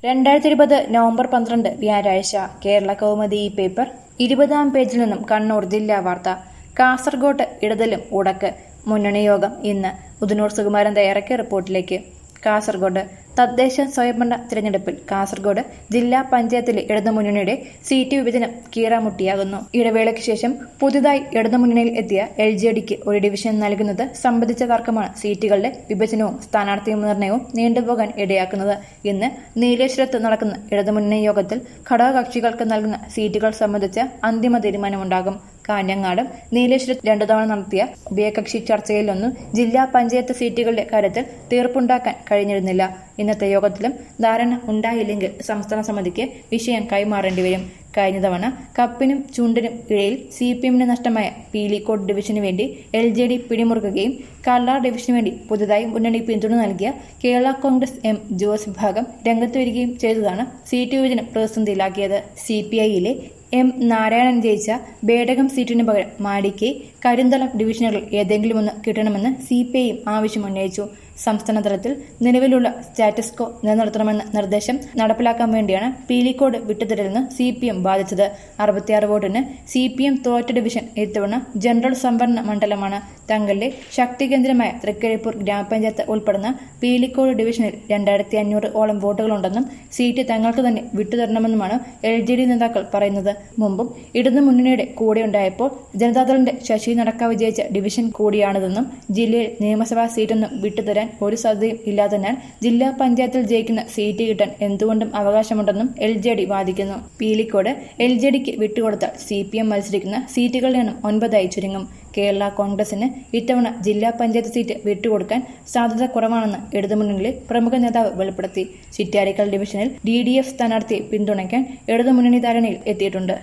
രണ്ടായിരത്തി ഇരുപത് നവംബർ പന്ത്രണ്ട് വ്യാഴാഴ്ച കേരള കൗമുദി ഈ പേപ്പർ ഇരുപതാം പേജിൽ നിന്നും കണ്ണൂർ ജില്ലാ വാർത്ത കാസർഗോട്ട് ഇടതലും ഉടക്ക് മുന്നണി യോഗം ഇന്ന് ഉദനൂർ സുകുമാരൻ തയ്യാറാക്കിയ റിപ്പോർട്ടിലേക്ക് കാസർഗോഡ് തദ്ദേശ സ്വയംഭരണ തിരഞ്ഞെടുപ്പിൽ കാസർഗോഡ് ജില്ലാ പഞ്ചായത്തിലെ ഇടതുമുന്നണിയുടെ സീറ്റ് വിഭജനം കീറാമുട്ടിയാകുന്നു ഇടവേളയ്ക്ക് ശേഷം പുതുതായി ഇടതുമുന്നണിയിൽ എത്തിയ എൽ ജെ ഡിക്ക് ഒരു ഡിവിഷൻ നൽകുന്നത് സംബന്ധിച്ച തർക്കമാണ് സീറ്റുകളുടെ വിഭജനവും സ്ഥാനാർത്ഥി നിർണയവും നീണ്ടുപോകാൻ ഇടയാക്കുന്നത് ഇന്ന് നീലേശ്വരത്ത് നടക്കുന്ന ഇടതുമുന്നണി യോഗത്തിൽ ഘടകകക്ഷികൾക്ക് നൽകുന്ന സീറ്റുകൾ സംബന്ധിച്ച അന്തിമ തീരുമാനമുണ്ടാകും കാഞ്ഞങ്ങാടും നീലേശ്വരത്ത് രണ്ടു തവണ നടത്തിയ ഉഭയകക്ഷി ചർച്ചയിലൊന്നും ജില്ലാ പഞ്ചായത്ത് സീറ്റുകളുടെ കാര്യത്തിൽ തീർപ്പുണ്ടാക്കാൻ കഴിഞ്ഞിരുന്നില്ല ഇന്നത്തെ യോഗത്തിലും ധാരണ ഉണ്ടായില്ലെങ്കിൽ സംസ്ഥാന സമിതിക്ക് വിഷയം കൈമാറേണ്ടി വരും കഴിഞ്ഞ തവണ കപ്പിനും ചുണ്ടിനും ഇടയിൽ സി പി എമ്മിന് നഷ്ടമായ പീലിക്കോട് ഡിവിഷന് വേണ്ടി എൽ ജെ ഡി പിടിമുറുക്കുകയും കല്ലാർ ഡിവിഷന് വേണ്ടി പുതുതായി മുന്നണി പിന്തുണ നൽകിയ കേരള കോൺഗ്രസ് എം ജോസ് വിഭാഗം രംഗത്ത് വരികയും ചെയ്തതാണ് സീറ്റ് വിഭജനം പ്രതിസന്ധിയിലാക്കിയത് സി പി ഐയിലെ എം നാരായണൻ ജയിച്ച ബേഡകം സീറ്റിന് പകരം മാടിക്ക് കരിന്തളം ഡിവിഷനുകളിൽ ഏതെങ്കിലും ഒന്ന് കിട്ടണമെന്ന് സി പി ഐയും ആവശ്യമുന്നയിച്ചു സംസ്ഥാന തലത്തിൽ നിലവിലുള്ള സ്റ്റാറ്റസ് കോ നിലനിർത്തണമെന്ന നിർദ്ദേശം നടപ്പിലാക്കാൻ വേണ്ടിയാണ് പീലിക്കോട് വിട്ടുതരലെന്ന് സി പി എം ബാധിച്ചത് അറുപത്തിയാറ് വോട്ടിന് സി പി എം തോറ്റ ഡിവിഷൻ ഇത്തവണ ജനറൽ സംവരണ മണ്ഡലമാണ് തങ്ങളുടെ ശക്തി കേന്ദ്രമായ തൃക്കരിപ്പൂർ ഗ്രാമപഞ്ചായത്ത് ഉൾപ്പെടുന്ന പീലിക്കോട് ഡിവിഷനിൽ രണ്ടായിരത്തി അഞ്ഞൂറ് ഓളം വോട്ടുകളുണ്ടെന്നും സീറ്റ് തങ്ങൾക്ക് തന്നെ വിട്ടുതരണമെന്നുമാണ് എൽ ജെ ഡി നേതാക്കൾ പറയുന്നത് മുമ്പും ഇടതു മുന്നണിയുടെ കൂടെയുണ്ടായപ്പോൾ ജനതാദളിന്റെ ശശി നടക്കാവ് ജയിച്ച ഡിവിഷൻ കൂടിയാണിതെന്നും ജില്ലയിൽ നിയമസഭാ സീറ്റൊന്നും വിട്ടുതരാൻ ഒരു സാധ്യതയും ഇല്ലാത്തതിനാൽ ജില്ലാ പഞ്ചായത്തിൽ ജയിക്കുന്ന സീറ്റ് കിട്ടാൻ എന്തുകൊണ്ടും അവകാശമുണ്ടെന്നും എൽ ജെ ഡി വാദിക്കുന്നു പീലിക്കോട് എൽ ജെ ഡിക്ക് വിട്ടുകൊടുത്താൽ സി പി എം മത്സരിക്കുന്ന സീറ്റുകളുടെ എണ്ണം ഒൻപതായി ചുരുങ്ങും കേരള കോൺഗ്രസിന് ഇത്തവണ ജില്ലാ പഞ്ചായത്ത് സീറ്റ് വിട്ടുകൊടുക്കാൻ സാധ്യത കുറവാണെന്ന് ഇടതുമുന്നണിയിലെ പ്രമുഖ നേതാവ് വെളിപ്പെടുത്തി ചിറ്റാരിക്കൽ ഡിവിഷനിൽ ഡി ഡി എഫ് സ്ഥാനാർത്ഥിയെ പിന്തുണയ്ക്കാൻ ഇടതുമുന്നണി ധാരണയിൽ എത്തിയിട്ടുണ്ട്